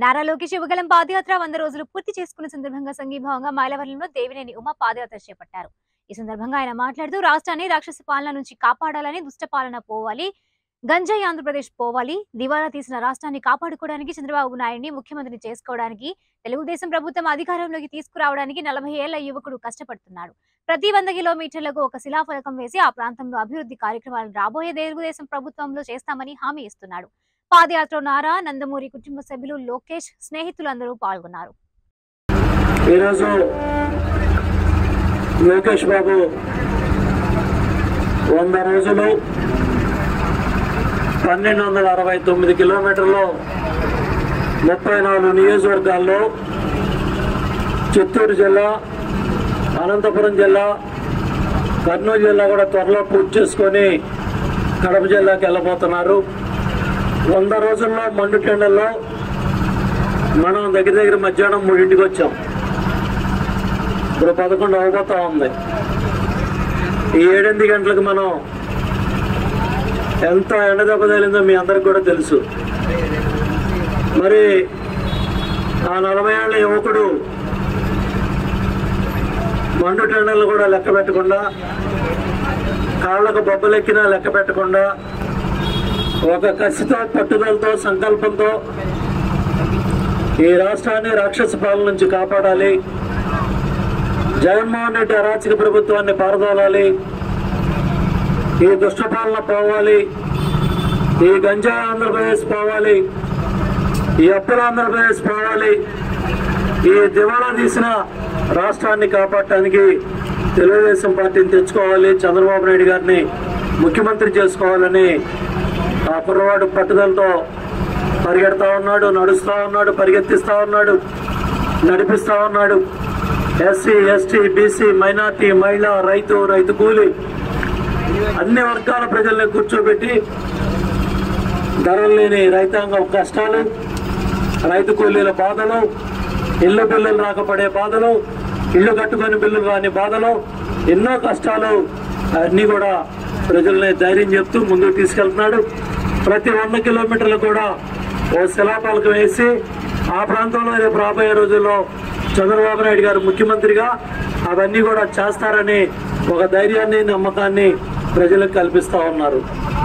నారా లోకేష్ యువగలం పాదయాత్ర వంద రోజులు పూర్తి చేసుకున్న సందర్భంగా సంఘీభావంగా మైలవరంలో దేవినేని ఉమ పాదయాత్ర చేపట్టారు ఈ సందర్భంగా ఆయన మాట్లాడుతూ రాష్ట్రాన్ని రాక్షస పాలన నుంచి కాపాడాలని దుష్ట పాలన పోవాలి గంజాయి ఆంధ్రప్రదేశ్ పోవాలి దివాలా తీసిన రాష్ట్రాన్ని కాపాడుకోవడానికి చంద్రబాబు నాయుడిని ముఖ్యమంత్రిని చేసుకోవడానికి తెలుగుదేశం ప్రభుత్వం అధికారంలోకి తీసుకురావడానికి నలభై ఏళ్ల యువకుడు కష్టపడుతున్నాడు ప్రతి వంద కిలోమీటర్లకు ఒక శిలాఫలకం వేసి ఆ ప్రాంతంలో అభివృద్ధి కార్యక్రమాలను రాబోయే తెలుగుదేశం ప్రభుత్వంలో చేస్తామని హామీ ఇస్తున్నాడు పాదయాత్ర నారా నందమూరి కుటుంబ సభ్యులు లోకేష్ స్నేహితులందరూ పాల్గొన్నారు ఈరోజు లోకేష్ బాబు వంద రోజులు పన్నెండు వందల అరవై తొమ్మిది కిలోమీటర్లు ముప్పై నాలుగు నియోజకవర్గాల్లో చిత్తూరు జిల్లా అనంతపురం జిల్లా కర్నూలు జిల్లా కూడా త్వరలో పూర్తి చేసుకొని కడప జిల్లాకి వెళ్ళబోతున్నారు వంద రోజుల్లో మండుటెండల్లో మనం దగ్గర దగ్గర మధ్యాహ్నం మూడింటికి వచ్చాం ఇప్పుడు పదకొండు అవబోతా ఉంది ఈ ఏడెనిమిది గంటలకు మనం ఎంత ఎండ దెబ్బ తగిలిందో మీ అందరికి కూడా తెలుసు మరి ఆ నలభై ఏళ్ళ యువకుడు మండు టెండర్లు కూడా లెక్క పెట్టకుండా కాళ్ళకు బొబ్బలెక్కినా లెక్క పెట్టకుండా ఒక కసితో పట్టుదలతో సంకల్పంతో ఈ రాష్ట్రాన్ని రాక్షస పాలన నుంచి కాపాడాలి జగన్మోహన్ రెడ్డి అరాచక ప్రభుత్వాన్ని పారదోలాలి ఈ దుష్టపాలన పోవాలి ఈ గంజా ఆంధ్రప్రదేశ్ పోవాలి ఈ అప్పుల ఆంధ్రప్రదేశ్ పోవాలి ఈ దివాళా తీసిన రాష్ట్రాన్ని కాపాడటానికి తెలుగుదేశం పార్టీని తెచ్చుకోవాలి చంద్రబాబు నాయుడు గారిని ముఖ్యమంత్రి చేసుకోవాలని ఆ కుర్రవాడు పట్టుదలతో పరిగెడతా ఉన్నాడు నడుస్తా ఉన్నాడు పరిగెత్తిస్తా ఉన్నాడు నడిపిస్తా ఉన్నాడు ఎస్సీ ఎస్టీ బీసీ మైనార్టీ మహిళ రైతు రైతు కూలి అన్ని వర్గాల ప్రజల్ని కూర్చోబెట్టి ధరలు లేని రైతాంగం కష్టాలు రైతు కూలీల బాధలు ఇల్లు బిల్లులు రాకపోడే బాధలు ఇల్లు కట్టుకొని బిల్లులు రాని బాధలు ఎన్నో కష్టాలు అన్నీ కూడా ప్రజల్ని ధైర్యం చెప్తూ ముందుకు తీసుకెళ్తున్నాడు ప్రతి వంద కిలోమీటర్లు కూడా ఓ శిలాపలకం వేసి ఆ ప్రాంతంలో రేపు రాబోయే రోజుల్లో చంద్రబాబు నాయుడు గారు ముఖ్యమంత్రిగా అవన్నీ కూడా చేస్తారని ఒక ధైర్యాన్ని నమ్మకాన్ని ప్రజలకు కల్పిస్తా ఉన్నారు